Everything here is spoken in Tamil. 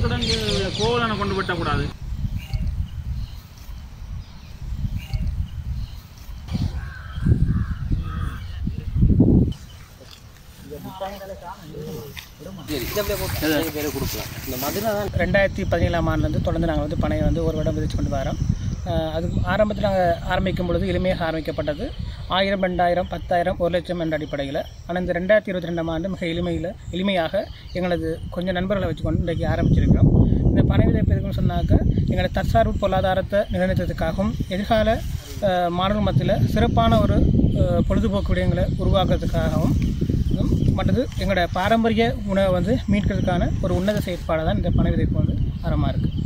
உருளைக்கிழங்கு கோவலனை கொண்டு வெட்டக்கூடாது ரெண்டாயிரத்தி பதினேழாம் ஆண்டுலேருந்து தொடர்ந்து நாங்கள் வந்து பனையை வந்து ஒரு வருடம் விதைச்சு கொண்டு வரோம் அஹ் அது ஆரம்பத்தில் நாங்கள் ஆரம்பிக்கும் பொழுது எளிமையாக ஆரம்பிக்கப்பட்டது ஆயிரம் ரெண்டாயிரம் பத்தாயிரம் ஒரு லட்சம் என்ற அடிப்படையில் ஆனால் இந்த ரெண்டாயிரத்தி இருபத்தி ரெண்டாம் ஆண்டு மிக எளிமையில் எளிமையாக எங்களது கொஞ்சம் நண்பர்களை வச்சுக்கொண்டு இன்றைக்கு ஆரம்பிச்சிருக்கிறோம் இந்த பனை விதைப்பு எதுக்குன்னு சொன்னாக்க எங்களோட தற்சார்பு பொருளாதாரத்தை நிர்ணயித்ததுக்காகவும் எதிர்கால அஹ், மாணவர்கள் மத்தியில் சிறப்பான ஒரு அஹ், பொழுதுபோக்கு விடயங்களை உருவாக்குறதுக்காகவும் இதுவும் மற்றது எங்களோட பாரம்பரிய உணவை வந்து மீட்கிறதுக்கான ஒரு உன்னத செயற்பாடு தான் இந்த பனை விதைப்பு வந்து ஆரம்பமாக இருக்குது